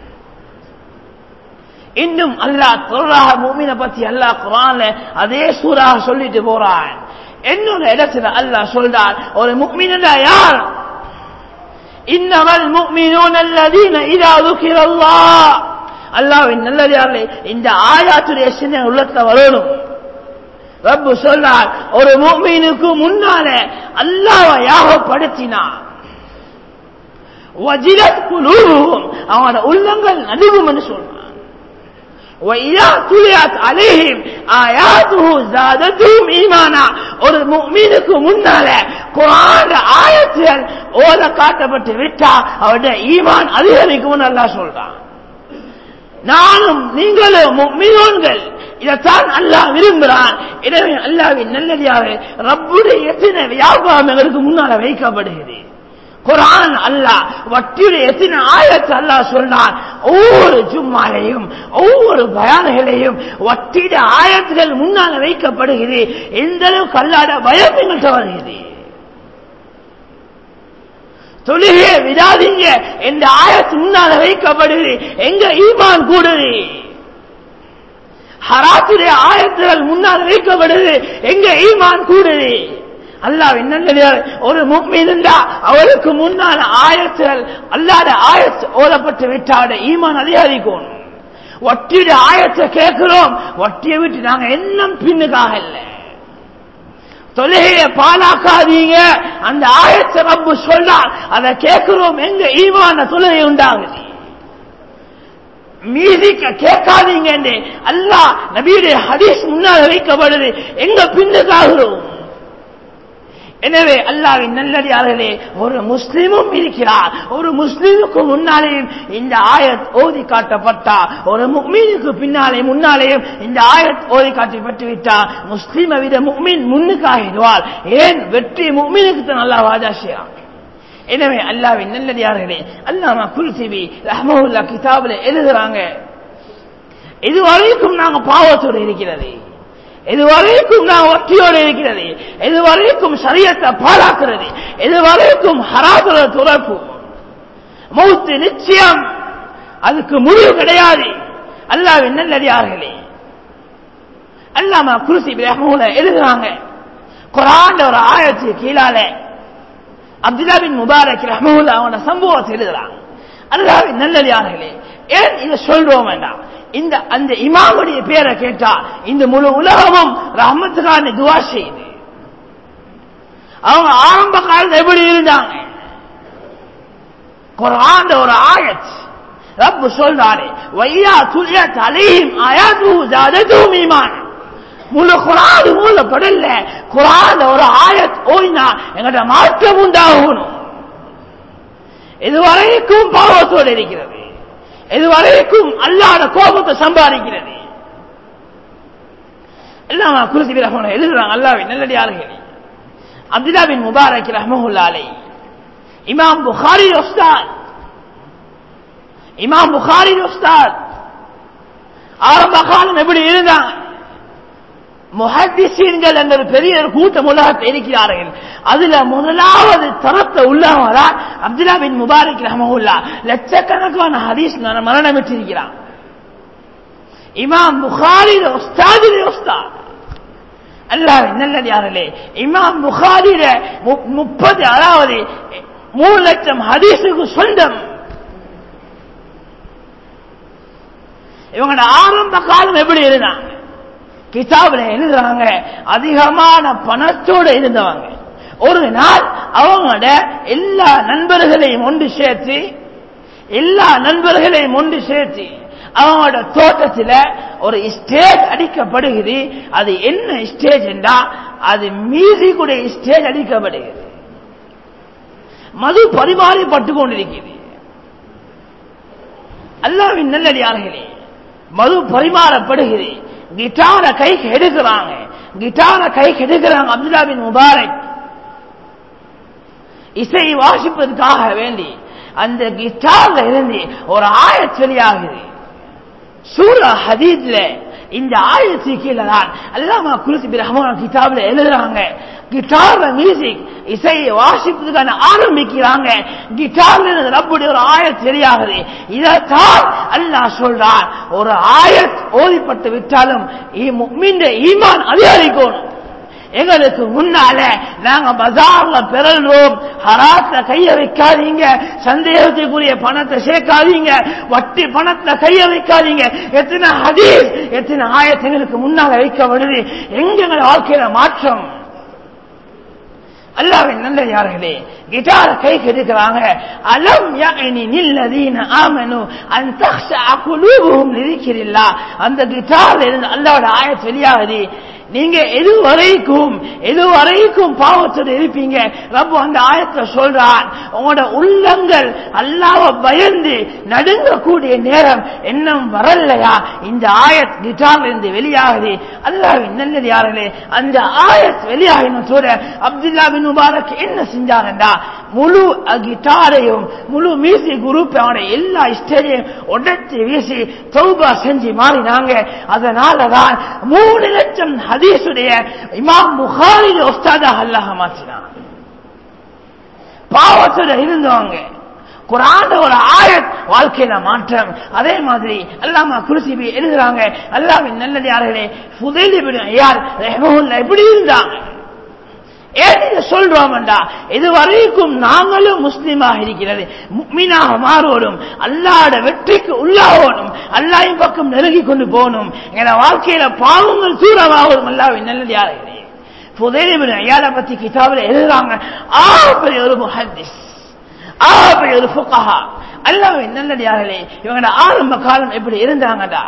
இன்னும் அல்லாஹ் தொழிலாக மூமினை பத்தி அல்லாஹ் குரான்ல அதே சூறாக சொல்லிட்டு போறான் என்னோட இடத்துல அல்லாஹ் சொல்றான் ஒரு முக்மினா யார் இன்னமல் முக்மினூன் அல்லதீன இதா ذكر الله அல்லாஹ்வின் நல்லடியார்களே இந்த ஆயாத்துடைய சின்ன உள்ளத்துல வரணும் ரப்பு சொல்றார் ஒரு முக்மீனுக்கு முன்னால அல்லாஹ்வை யாகப்படுத்தினான் வஜிலத் குலூபுஹும் அவனோட உள்ளங்கள் நடுவும் என்று சொன்னான் وَإِذَا تُلِيَتْ عَلَيْهِمْ آيَاتُهُ زَادَتْهُمْ إِيمَانًا ஒரு முஃமினுக்கு முன்னால குர்ஆன் ஆயத்துகள் ஓத காட்டப்பட்டு விட்டா அவருடைய ஈமான் அதிகரிக்கும் அல்லாஹ் சொல்றான் நானும் நீங்களும் முஃமினோன்கள் இதைத்தான் அல்லாஹ் விரும்புகிறான் எனவே அல்லாஹ்வின் நல்லடியாக ரப்புடைய எத்தனை வியாபாரம் எங்களுக்கு முன்னால வைக்கப்படுகிறது குரான் அல்லாஹ் வட்டியுடைய எத்தனை ஆயத்து அல்லாஹ் சொல்றான் ஒவ்வொரு ஜும்மாலையும் ஒவ்வொரு பயான்களையும் வட்டியுடைய ஆயத்துகள் முன்னால வைக்கப்படுகிறது எந்த அளவுக்கு அல்லாட பயம் எங்கள்கிட்ட வருகிறது தொழுகே விடாதீங்க என்ற ஆயத்து முன்னால வைக்கப்படுது எங்க ஈமான் கூடுது ஹராத்துடைய ஆயத்துகள் முன்னால் வைக்கப்படுது எங்க ஈமான் கூடுது அல்லாஹ் என்ன ஒரு முக்மீன் இருந்தா அவருக்கு முன்னால ஆயத்துகள் அல்லாத ஆயத்து ஓதப்பட்டு விட்டாட ஈமான் அதிகரிக்கும் வட்டியுடைய ஆயத்தை கேட்கிறோம் வட்டியை விட்டு நாங்க என்ன பின்னுக்காக இல்லை தொழுகைய பாலாக்காதீங்க அந்த ஆயத்தை ரப்பு சொல்றார் அதை கேட்கிறோம் எங்க ஈமான தொழுகை உண்டாகுது மீதிக்க கேட்காதீங்க என்று அல்லாஹ் நபியுடைய ஹதீஸ் முன்னால் வைக்கப்படுது எங்க பின்னுக்காகிறோம் எனவே அல்லாவின் நல்லடியார்களே ஒரு முஸ்லிமும் இருக்கிறார் ஒரு முஸ்லிமுக்கு முன்னாலேயும் இந்த ஆயத் ஓதி காட்டப்பட்டா ஒரு முக்மீனுக்கு பின்னாலே முன்னாலேயும் இந்த ஆயத் ஓதி காட்டப்பட்டு விட்டா முஸ்லிமை விட முக்மீன் முன்னுக்காகிடுவார் ஏன் வெற்றி முக்மீனுக்கு தான் நல்லா வாஜா செய்யலாம் எனவே அல்லாவின் நல்லடியார்களே அல்லாமா குல்சிபி ரஹமுல்லா கிதாபில் எழுதுறாங்க இதுவரைக்கும் நாங்க பாவத்தோடு இருக்கிறது இதுவரைக்கும் நான் ஒற்றியோடு இருக்கிறது இதுவரைக்கும் சரியத்தை பாழாக்குறது இதுவரைக்கும் ஹராசுர துறப்பு மௌத்து நிச்சயம் அதுக்கு முடிவு கிடையாது அல்லாவின் நல்லடியார்களே அல்லாம குருசி ரஹமூல எழுதுறாங்க குரான் ஒரு ஆயிரத்தி கீழால அப்துல்லா பின் முபாரக் ரஹமூல அவன சம்பவத்தை எழுதுறாங்க அல்லாவின் நல்லடியார்களே ஏன் இதை சொல்றோம் வேண்டாம் இந்த அந்த இமாமுடைய பேரை கேட்டா இந்த முழு உலகமும் ரஹமத்துக்கான துவா செய்யுது அவங்க ஆரம்ப காலத்தில் எப்படி இருந்தாங்க குரான் ஒரு ஆயத் ரப்பு சொல்றாரு வையா துல்யத் அலைஹிம் ஆயாத்து ஜாதத்தும் ஈமான் முழு குரான் மூல படல குரான் ஒரு ஆயத் ஓய்னா எங்கட மாற்றம் உண்டாகணும் இதுவரைக்கும் பாவத்தோடு இருக்கிறது இதுவரைக்கும் அல்லாத கோபத்தை சம்பாதிக்கிறது எல்லாம் குருசி ரஹமான எழுதுறாங்க அல்லாவின் நல்லடியார்கள் அப்துல்லா பின் முபாரக் ரஹமஹுல்லாலை இமாம் புகாரி உஸ்தாத் இமாம் புகாரி உஸ்தாத் ஆரம்ப காலம் எப்படி இருந்தாங்க முஹத்திசீன்கள் என்ற பெரிய ஒரு கூட்டம் உலகத்தில் இருக்கிறார்கள் அதுல முதலாவது தரத்தை உள்ளவங்க அப்துல்லா பின் முபாரக் ரஹமஹுல்லா லட்சக்கணக்கான ஹதீஸ் மரணம் விட்டிருக்கிறான் இமாம் புகாரி உஸ்தாதிலே உஸ்தாத் அல்லாஹ் நல்லடியார்களே இமாம் புகாரில முப்பது அதாவது மூணு லட்சம் ஹதீஸுக்கு சொந்தம் இவங்களோட ஆரம்ப காலம் எப்படி இருந்தாங்க கிதாபில் எழுதுறாங்க அதிகமான பணத்தோடு இருந்தவங்க ஒரு நாள் அவங்களோட எல்லா நண்பர்களையும் ஒன்று சேர்த்து எல்லா நண்பர்களையும் ஒன்று சேர்த்து அவங்களோட தோட்டத்தில் ஒரு ஸ்டேஜ் அடிக்கப்படுகிறது அது என்ன ஸ்டேஜ் என்றா அது மீதி கூட ஸ்டேஜ் அடிக்கப்படுகிறது மது பரிமாறிப்பட்டு கொண்டிருக்கிறது அல்லாவின் நல்லடியார்களே மது பரிமாறப்படுகிறது கிட்டார கைக்கு எடுக்கிறாங்க கிட்டார கைக்கு எடுக்கிறாங்க அப்துல்லா பின் முபாரக் இசை வாசிப்பதற்காக வேண்டி அந்த கிட்டார்ல இருந்து ஒரு ஆயத் வெளியாகுது சூரா ஹதீத்ல இந்த ஆயத்து கீழே தான் அல்லாமா குருசி ரஹ்மான் கிதாப்ல எழுதுறாங்க கிட்டார்ல மியூசிக் இசையை வாசிப்பதுக்கான ஆரம்பிக்கிறாங்க கிட்டார்ல இருந்து ரப்புடைய ஒரு ஆயத் தெரியாகுது இதைத்தான் அல்லாஹ் சொல்றான் ஒரு ஆயத் ஓதிப்பட்டு விட்டாலும் ஈமான் அதிகரிக்கணும் எங்களுக்கு முன்னால நாங்க பஜார்ல பிறல்றோம் ஹராத்ல கைய வைக்காதீங்க சந்தேகத்துக்குரிய பணத்தை சேர்க்காதீங்க வட்டி பணத்துல கைய வைக்காதீங்க எத்தனை ஹதீஸ் எத்தனை ஆயத்து எங்களுக்கு முன்னால வைக்கப்படுது எங்க எங்கள் வாழ்க்கையில மாற்றம் அல்லாவின் நல்ல யார்களே கிட்டார கை கெடுக்கிறாங்க அலம் யானி நில்லதீன ஆமனு அன் தக்ஷா குலூபுஹும் லிரிக்கிறில்லா அந்த கிட்டார்ல இருந்து அல்லாவோட ஆயத் வெளியாகுது நீங்க எது வரைக்கும் எது வரைக்கும் பாவத்தோடு இருப்பீங்க ரப்பு அந்த ஆயத்துல சொல்றான் உங்களோட உள்ளங்கள் அல்லாவ பயந்து நடுங்கக்கூடிய நேரம் இன்னும் வரலையா இந்த ஆயத் கிட்டார்ல இருந்து வெளியாகுது அல்லாவின் நல்லது யார்களே அந்த ஆயத் வெளியாகினும் சொல்ற அப்துல்லா பின் முபாரக் என்ன செஞ்சாருண்டா முழு கிட்டாரையும் முழு மியூசிக் குரூப் அவனோட எல்லா ஸ்டேஜையும் உடச்சி வீசி தௌபா செஞ்சு மாறினாங்க அதனாலதான் மூணு லட்சம் ஹதீசுடைய இமாம் புகாரில் ஒஸ்தாதாக அல்லாஹ் மாற்றினான் பாவத்துல இருந்தவங்க குரான் ஒரு ஆயத் வாழ்க்கையில மாற்றம் அதே மாதிரி அல்லாம குருசிபி எழுதுறாங்க அல்லாவின் நல்லது யார்களே புதைலி யார் எப்படி இருந்தாங்க ஏன் இதை சொல்றோம்டா இது வரைக்கும் நாங்களும் முஸ்லீமாக இருக்கிறது மீனாக மாறுவோடும் அல்லாட வெற்றிக்கு உள்ளாகணும் அல்லாவின் பக்கம் நெருங்கி கொண்டு போகணும் என வாழ்க்கையில பாவங்கள் தூரமாகணும் அல்லாவின் நல்லது யாருகிறே புதையில ஐயாவை பத்தி கிதாபில் எழுதுறாங்க ஆ பெரிய ஒரு முஹத்திஸ் ஆ பெரிய ஒரு புக்கஹா அல்லாவின் நல்லது யார்களே இவங்களோட ஆரம்ப காலம் எப்படி இருந்தாங்கடா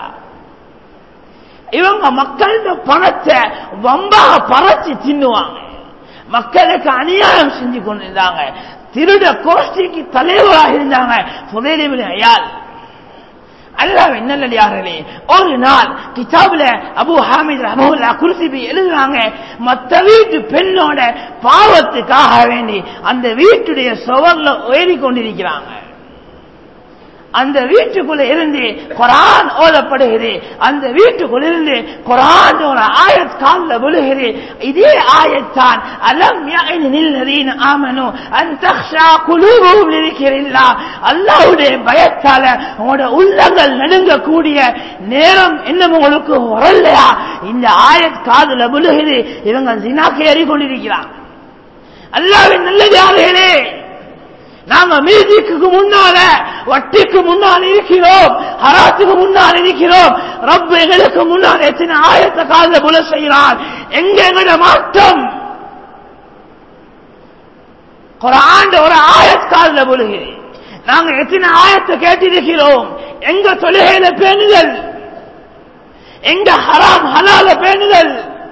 இவங்க மக்களோட பணத்தை வம்பாக பறச்சு தின்னுவாங்க மக்களுக்கு அநியாயம் செஞ்சு கொண்டிருந்தாங்க திருட கோஷ்டிக்கு தலைவராக இருந்தாங்க புதையிலிபின் ஐயால் அல்லாஹ் நல்லடியார்களே ஒரு நாள் கிதாபுல அபு ஹாமித் ரஹமுல்லா குருசிபி எழுதுறாங்க மத்த வீட்டு பெண்ணோட பாவத்துக்காக வேண்டி அந்த வீட்டுடைய சுவர்ல ஏறி கொண்டிருக்கிறாங்க அந்த வீட்டுக்குள்ள இருந்து குரான் ஓதப்படுகிறது அந்த வீட்டுக்குள்ள இருந்து குரான் ஒரு ஆயத் காலில் விழுகிறது இதே ஆயத்தான் அலம் நில்லதீன் ஆமனு அந்த குழுவும் இருக்கிறில்லா அல்லாவுடைய பயத்தால உங்களோட உள்ளங்கள் நடுங்கக்கூடிய நேரம் இன்னும் உங்களுக்கு வரலையா இந்த ஆயத் காதுல விழுகிறது இவங்க ஜினாக்கு ஏறிக்கொண்டிருக்கிறாங்க அல்லாவின் நல்லது யார்களே நாங்க மியூசிக்கு முன்னால வட்டிக்கு முன்னால் இருக்கிறோம் ஹராத்துக்கு முன்னால் இருக்கிறோம் ரப் எங்களுக்கு முன்னால் எத்தனை ஆயத்த கால புல செய்கிறான் எங்க எங்கட மாற்றம் ஆண்டு ஒரு ஆயத் கால புலுகிறேன் நாங்க எத்தனை ஆயத்தை கேட்டிருக்கிறோம் எங்க தொழுகையில பேணுதல் எங்க ஹராம் ஹலால பேணுதல்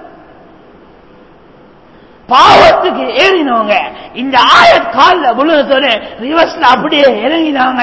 பாவத்துக்கு ஏறினவங்க இந்த ஆயத் கால விழுந்தோட ரிவர்ஸ்ல அப்படியே இறங்கினாங்க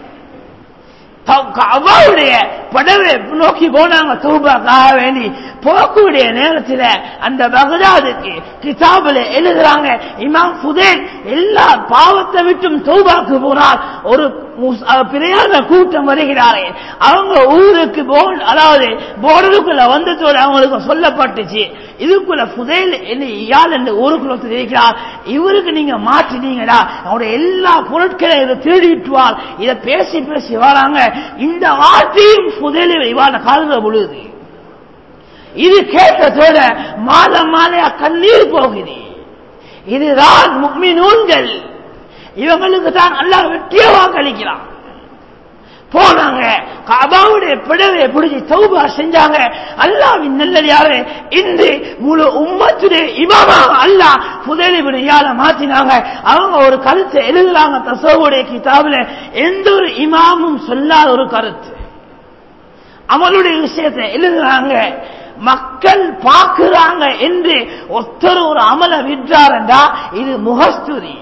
அவ்வாவுடைய படவை நோக்கி போனாங்க தூபாக்காக வேண்டி போகக்கூடிய நேரத்தில் அந்த பகதாதுக்கு கிதாபில் எழுதுறாங்க இமாம் புதேன் எல்லா பாவத்தை விட்டும் தௌபாக்கு போனால் ஒரு பிரயாண கூட்டம் வருகிறார்கள் அவங்க ஊருக்கு அதாவது போர்டுக்குள்ள வந்ததோடு அவங்களுக்கு சொல்லப்பட்டுச்சு இதுக்குள்ள புதையல் இயால் என்று ஊருக்குள்ள இருக்கிறார் இவருக்கு நீங்க மாற்றினீங்கடா அவருடைய எல்லா பொருட்களையும் இதை திருடிட்டுவார் இதை பேசி பேசி வராங்க இந்த வார்த்தையும் புதையல் இவான காலத்தில் விழுது இது கேட்டதோட மாதம் மாலையா கண்ணீர் போகுது இதுதான் முக்மினூன்கள் இவங்களுக்கு தான் அல்லாஹ் வெற்றிய வாக்களிக்கிறான் போனாங்க கபாவுடைய பிடவை பிடிச்சி தௌபா செஞ்சாங்க அல்லாவின் நல்லதாரு இன்று முழு உம்மத்துடைய இமாமாக அல்லாஹ் புதலிபினையால மாத்தினாங்க அவங்க ஒரு கருத்தை எழுதுறாங்க தசோவுடைய கிதாபில் எந்த ஒரு இமாமும் சொல்லாத ஒரு கருத்து அமலுடைய விஷயத்தை எழுதுறாங்க மக்கள் பார்க்கிறாங்க என்று ஒருத்தர் ஒரு அமல விற்றாரண்டா இது முகஸ்துதி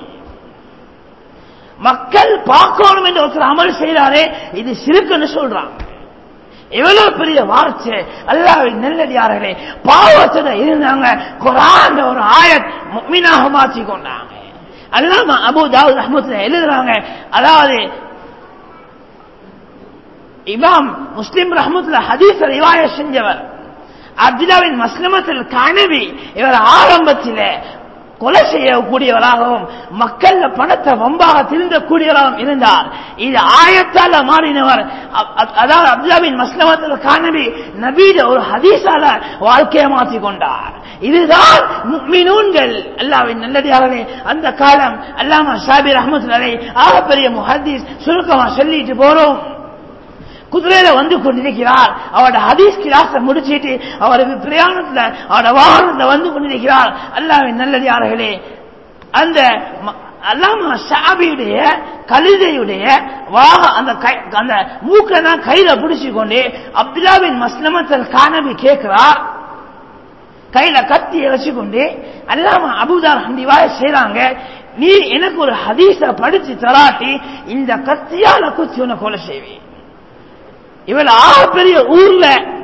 மக்கள் பார்க்கணும் என்று ஒருத்தர் அமல் செய்யறாரே இது சிறுக்குன்னு சொல்றாங்க எவ்வளவு பெரிய வார்த்தை அல்லாவின் நெல்லடியார்களே பாவத்துல இருந்தாங்க குரான் ஒரு ஆயத் மீனாக மாற்றி கொண்டாங்க அல்லாம அபு தாவூத் அஹமத்துல எழுதுறாங்க அதாவது இமாம் முஸ்லிம் ரஹமத்துல ஹதீஸ் ரிவாய செஞ்சவர் அப்துல்லாவின் மஸ்லமத்தில் கனவி இவர் ஆரம்பத்திலே கொலை செய்யக்கூடியவராகவும் மக்கள் பணத்தை வம்பாக திருந்தக்கூடியவராகவும் இருந்தார் இது ஆயத்தால மாறினவர் அதாவது அப்துல்லாவின் மஸ்லமத்தில் காணவி நபீட ஒரு ஹதீஸால வாழ்க்கையை மாற்றிக் கொண்டார் இதுதான் மீனூன்கள் அல்லாவின் நல்லடியார்களே அந்த காலம் அல்லாமா ஷாபிர் அஹமது அலை ஆகப்பெரிய முஹதீஸ் சுருக்கமா சொல்லிட்டு போறோம் குதிரையில வந்து கொண்டிருக்கிறார் அவரோட ஹதீஸ் கிளாஸ முடிச்சிட்டு அவருக்கு பிரயாணத்துல அவரோட வாகனத்துல வந்து கொண்டிருக்கிறார் அல்லாவின் நல்லடியார்களே அந்த அல்லாம ஷாபியுடைய கழுதையுடைய வாக அந்த அந்த மூக்கை தான் கையில பிடிச்சு கொண்டு அப்துல்லாவின் மஸ்லமத்தல் காணவி கேட்கிறார் கையில கத்திய வச்சுக்கொண்டு அல்லாம அபுதார் ஹந்திவாய செய்றாங்க நீ எனக்கு ஒரு ஹதீஸ படிச்சு தராட்டி இந்த கத்தியால குத்தி உன்னை கொலை செய்வேன் இவள் ஆக பெரிய ஊர்ல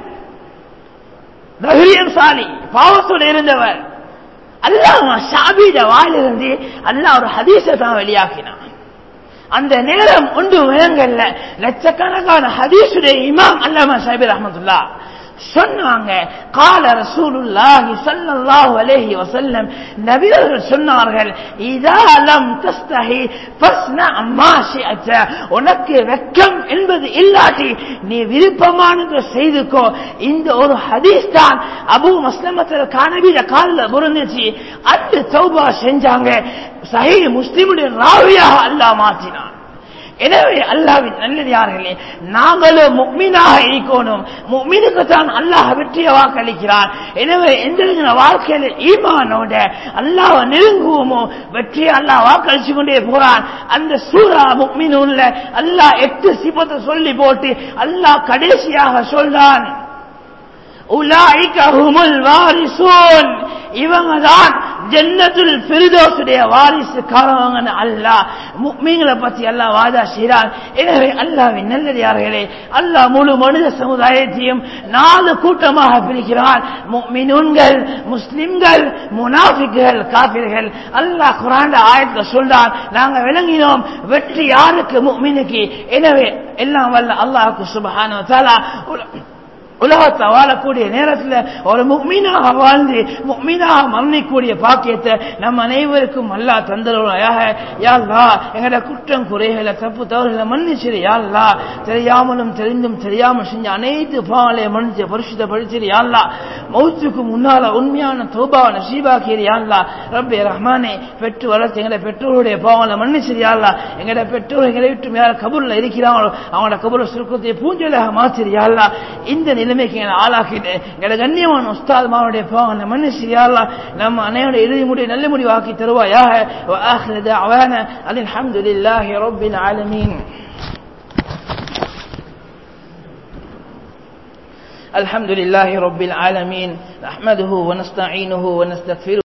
தைரியசாலி பாவத்தோட இருந்தவர் அல்லாஹ் ஷாபிட வாயிலிருந்து அல்லாஹ் ஒரு ஹதீஸை தான் வெளியாக்கினான் அந்த நேரம் ஒன்று விலங்கல்ல லட்சக்கணக்கான ஹதீஸுடைய இமாம் அல்லாமா ஷாபிர் அஹமதுல்லா சொன்னாங்க கால ரசூலுல்லாஹி ஸல்லல்லாஹு அலைஹி வஸல்லம் நபியர்கள் சொன்னார்கள் இதா லம் தஸ்தஹி ஃபஸ்னா மா ஷிஅத உனக்கு வெட்கம் என்பது இல்லாட்டி நீ விருப்பமானதை செய்துக்கோ இந்த ஒரு ஹதீஸ் தான் அபூ மஸ்லமத்தில் கானபில காலில் புரிந்துச்சு அந்த தௌபா செஞ்சாங்க சஹீ முஸ்லிமுடைய ராவியாக அல்லாஹ் மாற்றினான் எனவே அல்லாவின் நல்லதார்களே நாங்களும் முக்மீனாக இருக்கணும் முக்மீனுக்கு தான் அல்லாஹ் வெற்றியை வாக்களிக்கிறான் எனவே எந்த வாழ்க்கையில ஈமானோட அல்லாஹ் நெருங்குவோமோ வெற்றியை அல்லாஹ் வாக்களிச்சு கொண்டே போறான் அந்த சூரா முக்மீனுள்ள அல்லாஹ் எட்டு சிபத்தை சொல்லி போட்டு அல்லாஹ் கடைசியாக சொல்றான் உலாய்க ஹுமுல் வாரிசூன் இவங்க தான் ஜன்னத்துல் ஃபிர்தௌஸுடைய வாரிசுக்காரவங்க அல்லாஹ் முக்மீன்களை பத்தி அல்லாஹ் வாதா செய்கிறான் எனவே அல்லாஹ்வின் நல்லடியார்களே அல்லாஹ் முழு மனித சமுதாயத்தையும் நாலு கூட்டமாக பிரிக்கிறான் முக்மினுன்கள் முஸ்லிம்கள் முனாஃபிக்குகள் காபிர்கள் அல்லாஹ் குரான் ஆயத்துல சொல்றான் நாங்க விளங்கினோம் வெற்றி யாருக்கு முக்மினுக்கு எனவே எல்லாம் வல்ல அல்லாஹுக்கு சுபஹானு தஆலா உலகத்தை வாழக்கூடிய நேரத்தில் ஒரு முக்மீனாக வாழ்ந்து முக்மீனாக மரணிக்கூடிய பாக்கியத்தை நம்ம அனைவருக்கும் அல்லா தந்தருவாயாக யாழ்லா எங்கட குற்றம் குறைகளை தப்பு தவறுகளை மன்னிச்சிரு யாழ்லா தெரியாமலும் தெரிந்தும் தெரியாமல் செஞ்ச அனைத்து பாவங்களையும் மன்னிச்சு பரிசுத்த படிச்சிரு யாழ்லா மௌத்துக்கு முன்னால உண்மையான தோபாவை நசீபாக்கியது யாழ்லா ரப்பே ரஹ்மானே பெற்று வளர்த்து எங்கட பெற்றோருடைய பாவங்களை மன்னிச்சிரு யாழ்லா எங்கட பெற்றோர் எங்களை விட்டு யார் கபூர்ல இருக்கிறாங்களோ அவங்களோட கபூர சுருக்கத்தை பூஞ்சலாக மாற்றிரு யாழ்லா இந்த நிலைமைக்கு எங்களை ஆளாக்கிட்டு எங்களை கண்ணியமான உஸ்தாத் மாவுடைய பாவங்களை மன்னிச்சு யாழ்லா நம்ம அனைவருடைய இறுதி முடிவு நல்ல முடிவாக்கி தருவாயாக وآخر دعوانا أن الحمد لله رب العالمين الحمد لله رب العالمين نحمده ونستعينه ونستغفره